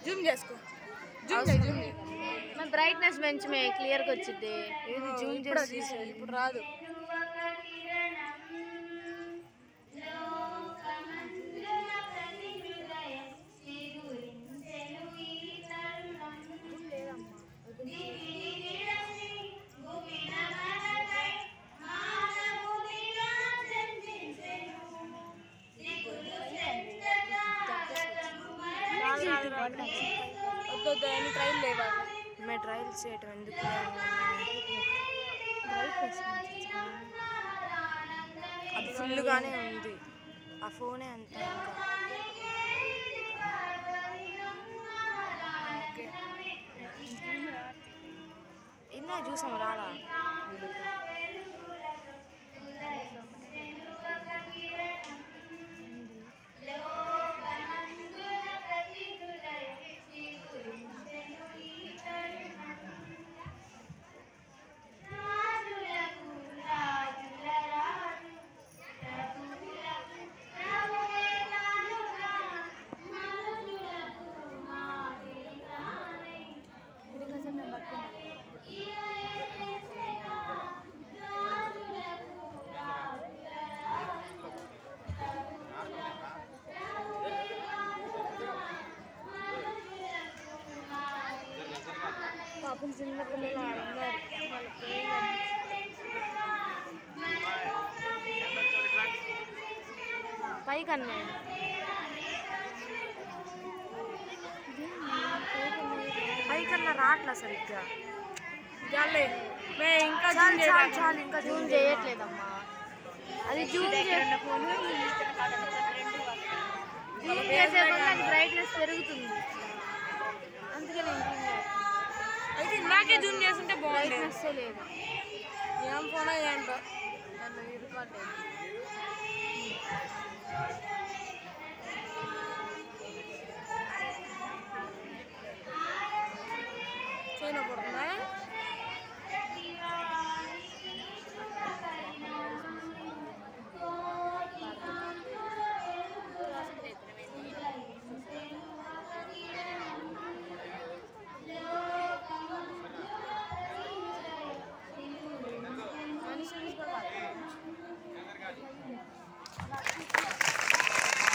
Zoom చేసుకో Zoom చేయి Zoom చేయి మన బ్రైట్నెస్ పెంచి మే క్లియర్గా వచ్చింది ఏది జూమ్ చేసి ఇప్పుడు రాదు వద్దు వద్దు అని ట్రైల్ లేవా మేము ట్రయల్స్ చేయటం ఎందుకు అది ఫుల్గానే ఉంది ఆ ఫోనే అంత ఇందా చూసాం రాలా పాపం చిన్న పిల్లలు ఆడున్నారు పైకి అన్నాయి పైకన్నా రాట్లా సరిగ్గా చాలే మే ఇంకా చాలు జూమ్ చాలు చాలు ఇంకా జూమ్ చేయట్లేదమ్మా అది జూమ్ జూమ్ చేసే కొద్దీ అది బ్రైట్నెస్ పెరుగుతుంది అందుకే నేను జూమ్ చేస్తాను అయితే ఇందాకే జూమ్ చేస్తుంటే బాగుండేది బ్రైట్నెస్ లేదు ఏం ఫోన్ ఏంటో దాంట్లో రికార్డ్ అయింది